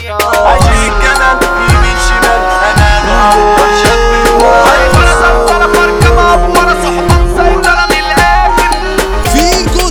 عشان كلام يمين شمال انا بقى فيكو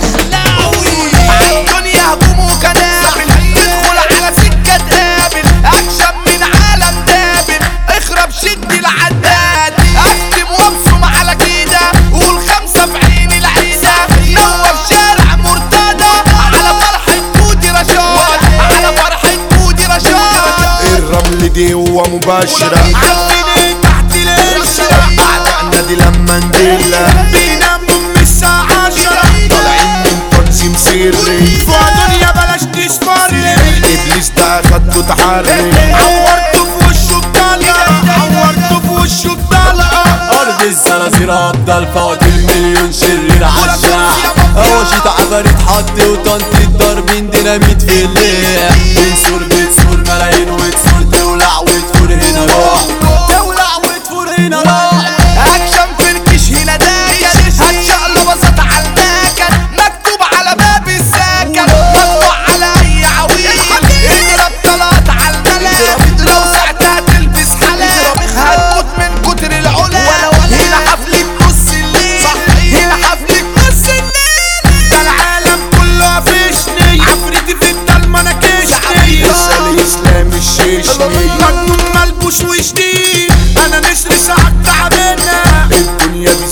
الدخلاوي الدنيا هجوم وكنابل تدخل على سكة تقابل أكشن من عالم دابل اخرب شد العداد أكتب وابصم على كده قول خمسة في عين العيدة نور شارع مرتضى على فرحة مودي رشاد على فرحة مودي رشاد الرمل دي هو مباشرة عارفين ايه تحت القشرة أعدائنا دي لما ندلة بيناموا من الساعة عشرة طالعين من تنظيم سري دنيا بلاش تشفري إبليس ده خدته تحري عورته في وشه بطلقة عورته في وشه بطلقة ارض الزنازير افضل فوق المليون شرير عالشعب اوشيت عفاريت حط وطنط ضاربين ديناميت في الليل بنسور بتسور ملايين وتسور تولع وتفور هنا روح تولع وتفور هنا روح اكشن فركش هنا داكن هتشقلب بسط على الناكن مكتوب على باب الساكن مطبوع على اي عويل اضرب طلعت على الملاك لو ساعتها تلبس حلال هتموت من كتر العلا هنا حفلة نص الليل هنا حفلة نص الليل ده العالم كله قفشني عفريتي في الضلمة نكشني اسأل إسلام الشيشني مجنون ملبوش وشديد انا نسر ساعات تعبنا الدنيا دي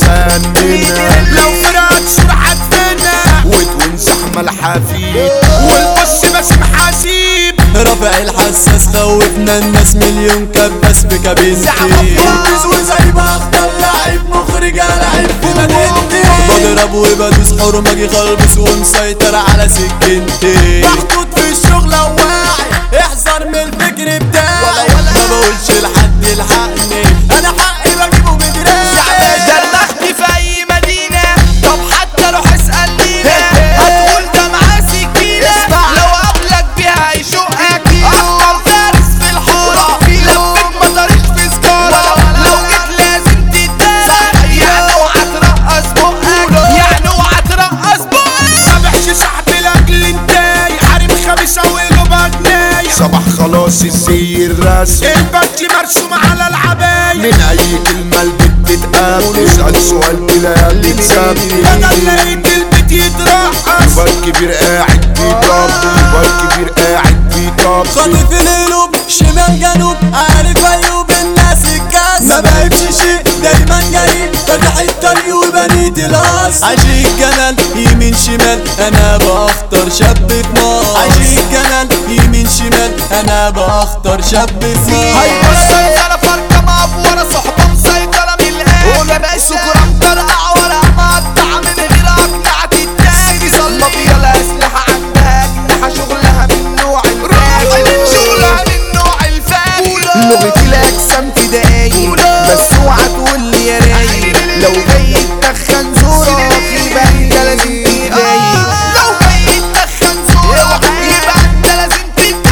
سننا لو فرقت سرعة فينا وتون زحمة الحفيد والبص باسم حسيب رافع الحساس خوفنا الناس مليون كباس بكابينتي بلبس وزي ما اختار لعيب مخرج لعيب في مدينتي بضرب وبدوس حرمجي خلبس ومسيطر على سكنتي محطوط في الشغل واعي احذر من الفكر بتاعي ما بقولش لحد الحقني انا حقي بجيبه بدراعي درختي في اي مدينة طب حتى روح اسأل لينا هتقول ده معاه سكينة لو قابلك بيها يشقك اكتر فارس في الحارة لفت ما طارش في سجارة لو جيت لازم تتدارى يعني اوعى ترقص بقك يعني اوعى ترقص بقك ما بحشش ساعة لاجل انتاي حريم خميس اوله بجناي صباح خلاص الزي الرسم البنك مرسوم على العباية من أي كلمة البت تتقابل اسأل سؤال كده اللي تسابني انا لقيت البيت يترقص يبقى الكبير قاعد بيطب يبقى الكبير قاعد بيطب خاطف القلوب شمال جنوب عارف عيوب الناس الكاس ما بقيتش شيء دايما جريء فتح الطريق وبنيت الاصل عشيق جنال يمين شمال انا بختار شاب في مصر عشيق جنال يمين شمال انا بختار شاب في هيبص مصر سيطرة فرقة مقفورة صحبة مسيطرة من الآخر سكرة مطرقع ورا مقطع من غير أقنعة التاج صلى بيا الأسلحة عندها أجنحة شغلها من نوع الفاجر شغلها من نوع الفاجر لغة الأجسام فدائي بس اوعى تقول لي يا رايق لو جاي تدخن زورك يبقى انت لازم تتضايق لو جاي تدخن زورك يبقى انت لازم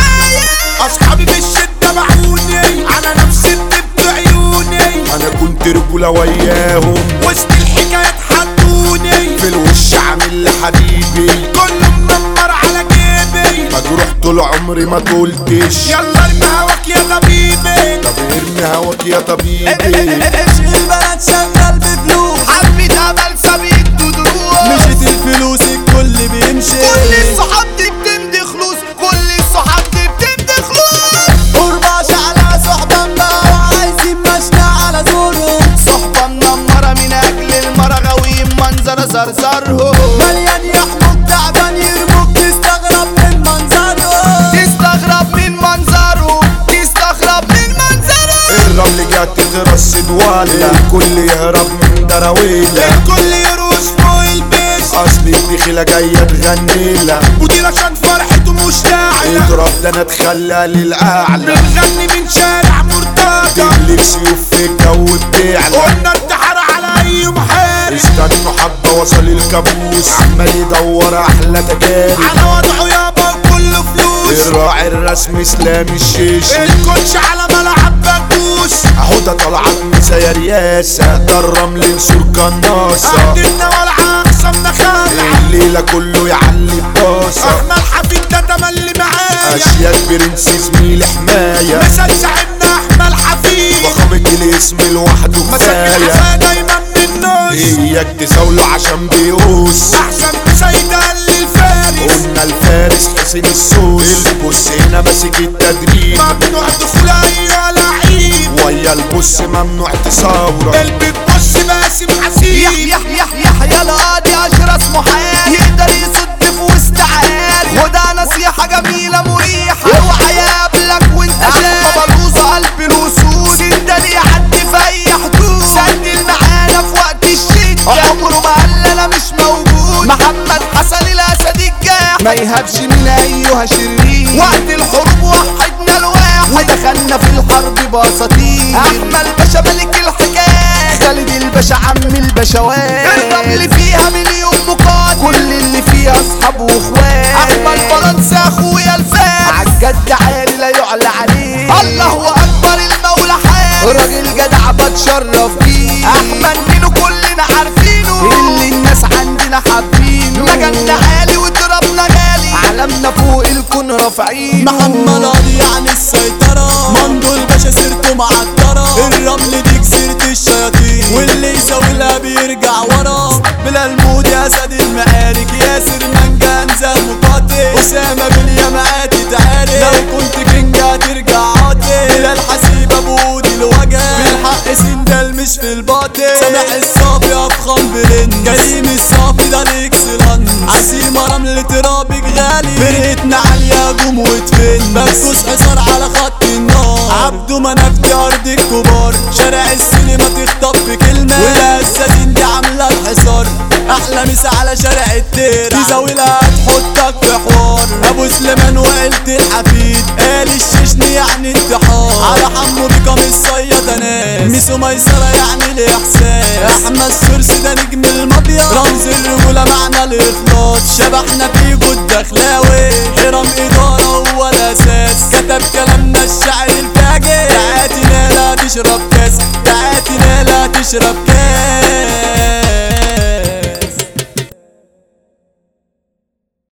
تتضايق اصحابي في الشدة معوني على نفس الدب عيوني أنا كنت رجولة وياهم وسط الحكايات حطوني في الوش عامل لحبيبي كله منمر على جيبي مجروح طول عمري ما قلتش يلا ارمي هواك يا طبيبي طب ارمي هواك يا طبيبي عشق البلد شغال بفلوس حبيت امل سبيك دروس مشيت الفلوس الكل بيمشي كل الصحاب دي بتمضي خلوص كل الصحاب دي بتمضي خلوص قرباش على صحبة بقى وعايزين مشنا على زورهم صحبة منمرة من اجل المرة غاويين منظر زرزرهم مليان يحمق تعبان يرموك تستغرب من منظرهم تستغرب من منظره تستغرب من منظره الرمل جات تترصد ولا الكل يهرب من دراويلة الكل يروش فوق البيس اصل الدخيلة جاية تغني لها ودي عشان فرحته مشتعلة اضرب ده انا اتخلى للاعلى بنغني من شارع مرتضى تملك سيوف في الجو بتعلى قلنا انتحر على اي محارب استنوا حبة وصل الكابوس عمال يدور احلى تجارب على وضعه يابا وكله فلوس الراعي الرسم اسلام الشيش الكوتش على ملعب بكوس حوضة طلعت مسا يا رياسة ده الرمل نسور قناصة عندنا ولا اقسمنا خالع الليلة كله يعلي الطاسة احنا الحفيد ده تملي معايا اشياء البرنس زميل حماية مثل شعبنا احمد حفيظ فخامة الاسم لوحده مسك كفاية الحفا دايما من النص اياك تزاوله عشان بيقوس احسن مسيطر للفارس قلنا الفارس حسين السوس البص هنا ماسك التدريب ممنوع دخول ايها لعيب ويا البص ممنوع تصاورة قلبي تبص باسم حسين يحيى يحيى يحيى القاضي اشرس محال يقدر يصد في وسط عيال وده نصيحة جميلة مريحة اوعى يقابلك وانت شايف بلوزة قلب الوصول سندل يعدي في اي حدود سندل معانا في وقت الشدة عمره ما قال انا مش موجود محمد حسن الاسد الجاح ما يهبش من ايها شرير وقت الحروب وحدنا الواحد ودخلنا في الحرب بساطين احمد باشا ملك الحكاية خالد الباشا عم البشوات الرمل فيها مليون مقاتل كل اللي فيها اصحاب واخوات احمد فرنسا اخويا الفارس عالجد عالي لا يعلى عليه الله اكبر المولى حارس راجل جدع بتشرف بيه احمد مينو كلنا عارفينه اللي الناس عندنا حابينه مجالنا عالي وضربنا غالي علمنا فوق الكون رافعين محمد قاضي يعني السيطرة مندو الباشا سيرته معطرة الرمل دي جزيرة الشياطين واللي يساويلها بيرجع ورا بلا المود يا سيد المعارك ياسر منجان زي مقاتل أسامة باليمعات تعارك لو كنت كينج هترجع عاطل بلا الحسيب أبو دي الوجه بالحق سندل مش في الباطل سامح الصافي أفخم برن كريم الصافي ده الاكسلان عزيمة رمل ترابك غالي فرقتنا عالية جم وتفن بفوز حصار على خط النار عبده منافدي أرض الكبار شارع السينما تخطف في كلمة والأساسين دي عاملة الحصار أحلى مسا على شارع التير تزاولها تحطك في حوار أبو سليمان وعيلة الحفيد قال الششني يعني انتحار على حمو بكم الصيادة ناس ميسو ميسرة يعني الإحساس أحمد سرسي ده نجم المافيا رمز الرجولة معنى الإخلاص شبحنا فيه جود دخلاوي حرام إدارة هو الأساس كتب كلامنا الشعر الفاجر تعاتي نالا تشرب كاس تعاتي نالا تشرب كاس